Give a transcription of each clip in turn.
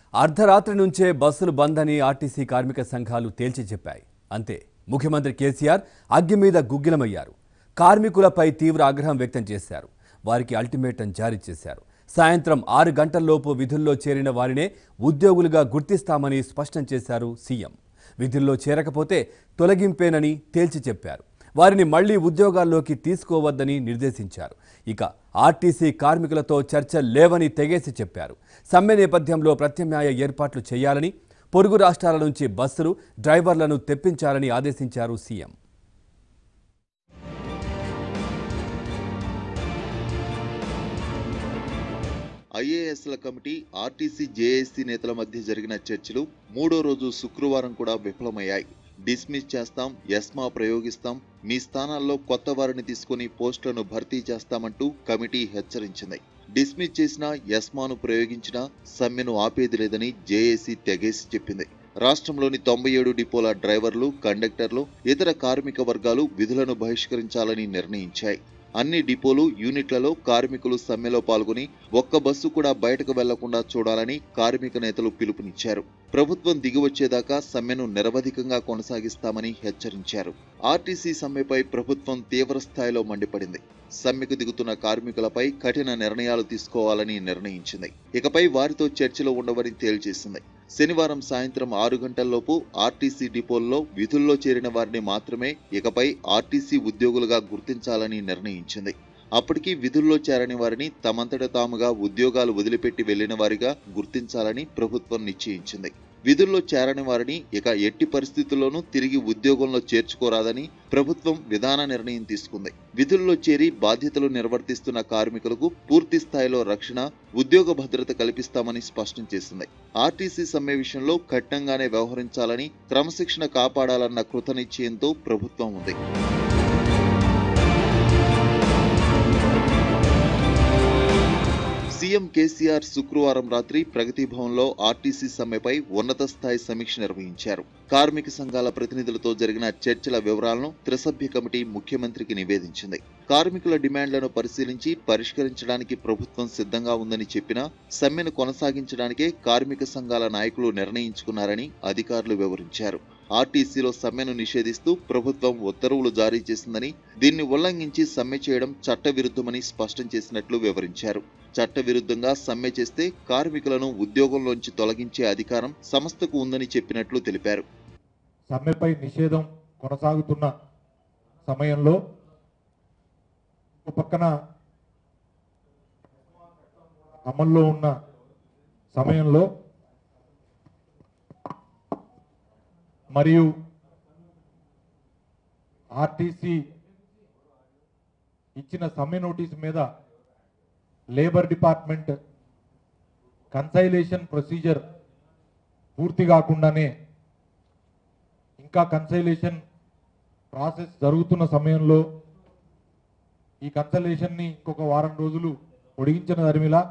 అర్ధరాత్రి నుంచే బస్సులు బంద్ అని ఆర్టీసీ కార్మిక సంఘాలు తేల్చి చెప్పాయి అంతే ముఖ్యమంత్రి కేసీఆర్ అగ్గి మీద గుగ్గిలమయ్యారు కార్మికులపై తీవ్ర ఆగ్రహం వ్యక్తం చేశారు వారికి అల్టిమేటం జారీ చేశారు సాయంత్రం ఆరు గంటల్లోపు విధుల్లో చేరిన వారినే ఉద్యోగులుగా గుర్తిస్తామని స్పష్టం చేశారు సీఎం విధుల్లో చేరకపోతే తొలగింపేనని తేల్చి చెప్పారు వారిని మళ్లీ ఉద్యోగాల్లోకి తీసుకోవద్దని నిర్దేశించారు ఇక ఆర్టీసీ కార్మికులతో చర్చ లేవని తెగేసి చెప్పారు సమ్మె నేపథ్యంలో ప్రత్యామ్నాయ ఏర్పాట్లు చేయాలని పొరుగు రాష్ట్రాల నుంచి బస్సులు డ్రైవర్లను తెప్పించాలని ఆదేశించారు సీఎం ఐఏఎస్ల కమిటీ ఆర్టీసీ జేఏసీ నేతల మధ్య జరిగిన చర్చలు మూడో రోజు శుక్రవారం కూడా విఫలమయ్యాయి డిస్మిస్ చేస్తాం ఎస్మా ప్రయోగిస్తాం మీ స్థానాల్లో కొత్త వారిని తీసుకుని పోస్టులను భర్తీ చేస్తామంటూ కమిటీ హెచ్చరించింది డిస్మిస్ చేసినా ఎస్మాను ప్రయోగించినా సమ్మెను ఆపేది లేదని జేఏసీ తెగేసి చెప్పింది రాష్ట్రంలోని తొంభై ఏడు డిపోల డ్రైవర్లు కండక్టర్లు ఇతర కార్మిక వర్గాలు విధులను బహిష్కరించాలని నిర్ణయించాయి అన్ని డిపోలు యూనిట్లలో కార్మికులు సమ్మెలో పాల్గొని ఒక్క బస్సు కూడా బయటకు వెళ్లకుండా చూడాలని కార్మిక నేతలు పిలుపునిచ్చారు ప్రభుత్వం దిగివచ్చేదాకా సమ్మెను నిరవధికంగా కొనసాగిస్తామని హెచ్చరించారు ఆర్టీసీ సమ్మెపై ప్రభుత్వం తీవ్ర స్థాయిలో మండిపడింది సమ్మెకు దిగుతున్న కార్మికులపై కఠిన నిర్ణయాలు తీసుకోవాలని నిర్ణయించింది ఇకపై వారితో చర్చలో ఉండవని తేల్చేసింది శనివారం సాయంత్రం ఆరు గంటల్లోపు ఆర్టీసీ డిపోల్లో విధుల్లో చేరిన వారిని మాత్రమే ఇకపై ఆర్టీసీ ఉద్యోగులుగా గుర్తించాలని నిర్ణయించింది అప్పటికీ విధుల్లో చేరని వారిని తమంతట తాముగా ఉద్యోగాలు వదిలిపెట్టి వెళ్లిన వారిగా గుర్తించాలని ప్రభుత్వం నిశ్చయించింది విధుల్లో చేరని వారిని ఇక ఎట్టి పరిస్థితుల్లోనూ తిరిగి ఉద్యోగంలో చేర్చుకోరాదని ప్రభుత్వం విధాన నిర్ణయం తీసుకుంది విధుల్లో చేరి బాధ్యతలు నిర్వర్తిస్తున్న కార్మికులకు పూర్తి స్థాయిలో రక్షణ ఉద్యోగ భద్రత కల్పిస్తామని స్పష్టం చేసింది ఆర్టీసీ సమ్మె విషయంలో కఠినంగానే వ్యవహరించాలని క్రమశిక్షణ కాపాడాలన్న కృతనిశ్చయంతో ప్రభుత్వం ఉంది సీఎం కేసీఆర్ శుక్రవారం రాత్రి ప్రగతి భవన్లో ఆర్టీసీ సమ్మెపై ఉన్నత స్థాయి సమీక్ష నిర్వహించారు కార్మిక సంఘాల ప్రతినిధులతో జరిగిన చర్చల వివరాలను త్రిసభ్య కమిటీ ముఖ్యమంత్రికి నివేదించింది కార్మికుల డిమాండ్లను పరిశీలించి పరిష్కరించడానికి ప్రభుత్వం సిద్ధంగా ఉందని చెప్పినా సమ్మెను కొనసాగించడానికే కార్మిక సంఘాల నాయకులు నిర్ణయించుకున్నారని అధికారులు వివరించారు ఆర్టీసీలో సమ్మెను నిషేధిస్తూ ప్రభుత్వం ఉత్తర్వులు జారీ చేసిందని దీన్ని ఉల్లంఘించి సమ్మె చేయడం చట్టవిరుద్ధమని స్పష్టం చేసినట్లు వివరించారు చట్టవిరుద్ధంగా సమ్మె చేస్తే కార్మికులను ఉద్యోగంలోంచి తొలగించే అధికారం సంస్థకు ఉందని చెప్పినట్లు తెలిపారు సమ్మెపై నిషేధం కొనసాగుతున్న సమయంలో ఒక పక్కన అమల్లో ఉన్న సమయంలో మరియు ఆర్టీసీ ఇచ్చిన సమ్మె నోటీస్ మీద లేబర్ డిపార్ట్మెంట్ కన్సైలేషన్ ప్రొసీజర్ పూర్తి కాకుండానే ఇంకా కన్సైలేషన్ ప్రాసెస్ జరుగుతున్న సమయంలో ఈ కన్సలేషన్ని ఇంకొక వారం రోజులు పొడిగించిన దరిమిలా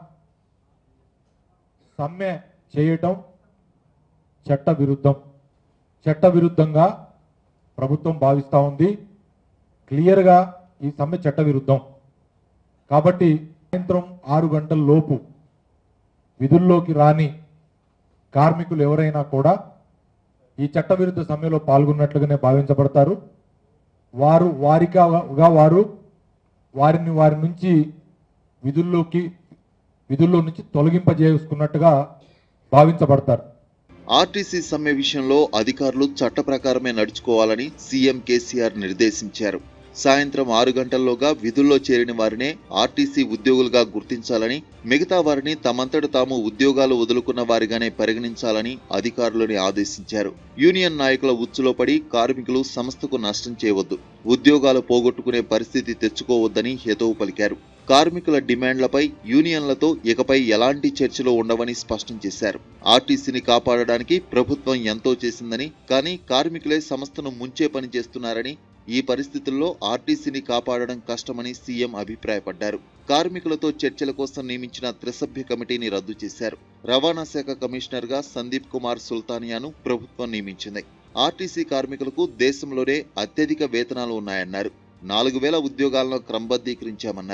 సమ్మె చేయటం చట్ట విరుద్ధం చట్ట విరుద్ధంగా ప్రభుత్వం భావిస్తూ ఉంది క్లియర్గా ఈ సమ్మె చట్ట విరుద్ధం కాబట్టి సాయంత్రం ఆరు గంటల లోపు విధుల్లోకి రాని కార్మికులు ఎవరైనా కూడా ఈ చట్టవిరుద్ధ సమ్మెలో పాల్గొన్నట్లుగానే భావించబడతారు వారు వారిగా వారు వారిని వారి నుంచి విధుల్లోకి విధుల్లో నుంచి తొలగింపజేసుకున్నట్టుగా భావించబడతారు ఆర్టీసీ సమ్మె విషయంలో అధికారులు చట్ట ప్రకారమే నడుచుకోవాలని సీఎం కేసీఆర్ నిర్దేశించారు సాయంత్రం ఆరు గంటల్లోగా విధుల్లో చేరిన వారినే ఆర్టీసీ ఉద్యోగులుగా గుర్తించాలని మిగతా వారిని తమంతట తాము ఉద్యోగాలు వదులుకున్న వారిగానే పరిగణించాలని అధికారులని ఆదేశించారు యూనియన్ నాయకుల ఉచ్చులో పడి కార్మికులు సంస్థకు నష్టం చేయవద్దు ఉద్యోగాలు పోగొట్టుకునే పరిస్థితి తెచ్చుకోవద్దని హితవు పలికారు కార్మికుల డిమాండ్లపై యూనియన్లతో ఇకపై ఎలాంటి చర్చలు ఉండవని స్పష్టం చేశారు ఆర్టీసీని కాపాడడానికి ప్రభుత్వం ఎంతో చేసిందని కానీ కార్మికులే సంస్థను ముంచే పని చేస్తున్నారని ఈ పరిస్థితుల్లో ఆర్టీసీని కాపాడడం కష్టమని సీఎం అభిప్రాయపడ్డారు కార్మికులతో చర్చల కోసం నియమించిన త్రిసభ్య కమిటీని రద్దు చేశారు రవాణా శాఖ కమిషనర్ గా సందీప్ కుమార్ సుల్తానియాను ప్రభుత్వం నియమించింది ఆర్టీసీ కార్మికులకు దేశంలోనే అత్యధిక వేతనాలు ఉన్నాయన్నారు నాలుగు వేల ఉద్యోగాలను క్రమబద్ధీకరించామన్నారు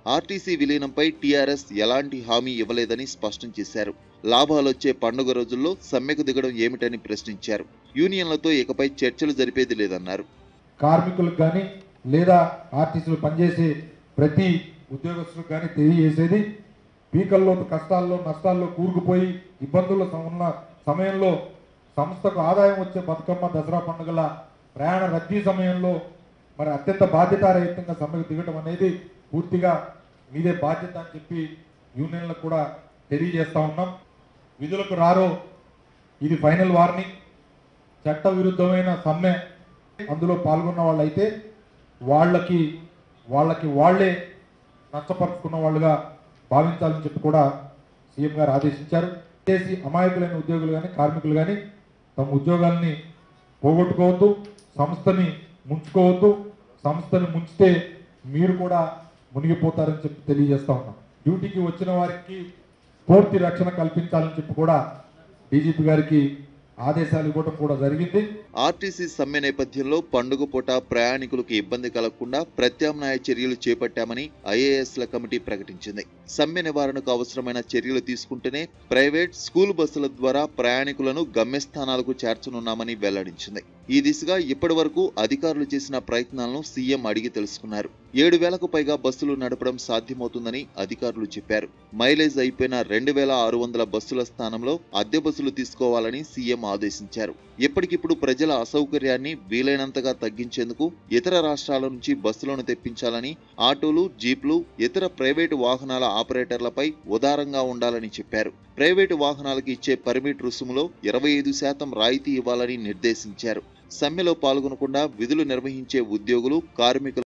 ఆర్టీసీ విలీనంపై టీఆర్ఎస్ ఎలాంటి హామీ ఇవ్వలేదని స్పష్టం చేశారు లాభాలొచ్చే పండుగ రోజుల్లో సమ్మెకు దిగడం ఏమిటని ప్రశ్నించారు యూనియన్లతో ఇకపై చర్చలు జరిపేది లేదన్నారు కార్మికులకు కానీ లేదా ఆర్టీసీలు పనిచేసే ప్రతి ఉద్యోగస్తులకు కానీ తెలియజేసేది పీకల్లో కష్టాల్లో నష్టాల్లో కూరుకుపోయి ఇబ్బందుల్లో స- ఉన్న సమయంలో సంస్థకు ఆదాయం వచ్చే బతుకమ్మ దసరా పండుగల ప్రయాణ రద్దీ సమయంలో మరి అత్యంత బాధ్యతారహితంగా సమ్మెకు దిగటం అనేది పూర్తిగా మీదే బాధ్యత అని చెప్పి యూనియన్లకు కూడా తెలియజేస్తా ఉన్నాం విధులకు రారో ఇది ఫైనల్ వార్నింగ్ చట్ట విరుద్ధమైన సమ్మె అందులో పాల్గొన్న వాళ్ళైతే వాళ్ళకి వాళ్ళకి వాళ్ళే నష్టపరుచుకున్న వాళ్ళుగా భావించాలని చెప్పి కూడా సీఎం గారు ఆదేశించారు చేసి అమాయకులైన ఉద్యోగులు కానీ కార్మికులు కానీ తమ ఉద్యోగాల్ని పోగొట్టుకోవద్దు సంస్థని ముంచుకోవద్దు సంస్థని ముంచితే మీరు కూడా మునిగిపోతారని చెప్పి తెలియజేస్తా ఉన్నాం డ్యూటీకి వచ్చిన వారికి పూర్తి రక్షణ కల్పించాలని చెప్పి కూడా డీజీపీ గారికి ఆదేశాలు ఇవ్వడం కూడా జరిగింది ఆర్టీసీ సమ్మె నేపథ్యంలో పండుగ పూట ప్రయాణికులకు ఇబ్బంది కలగకుండా ప్రత్యామ్నాయ చర్యలు చేపట్టామని ఐఏఎస్ల కమిటీ ప్రకటించింది సమ్మె నివారణకు అవసరమైన చర్యలు తీసుకుంటేనే ప్రైవేట్ స్కూల్ బస్సుల ద్వారా ప్రయాణికులను గమ్యస్థానాలకు చేర్చనున్నామని వెల్లడించింది ఈ దిశగా ఇప్పటి వరకు అధికారులు చేసిన ప్రయత్నాలను సీఎం అడిగి తెలుసుకున్నారు ఏడు వేలకు పైగా బస్సులు నడపడం సాధ్యమవుతుందని అధికారులు చెప్పారు మైలేజ్ అయిపోయిన రెండు వేల ఆరు వందల బస్సుల స్థానంలో అద్దె బస్సులు తీసుకోవాలని సీఎం ఆదేశించారు ఎప్పటికిప్పుడు ప్రజల అసౌకర్యాన్ని వీలైనంతగా తగ్గించేందుకు ఇతర రాష్ట్రాల నుంచి బస్సులను తెప్పించాలని ఆటోలు జీప్లు ఇతర ప్రైవేటు వాహనాల ఆపరేటర్లపై ఉదారంగా ఉండాలని చెప్పారు ప్రైవేటు వాహనాలకు ఇచ్చే పర్మిట్ రుసుములో ఇరవై ఐదు శాతం రాయితీ ఇవ్వాలని నిర్దేశించారు సమ్మెలో పాల్గొనకుండా విధులు నిర్వహించే ఉద్యోగులు కార్మికులు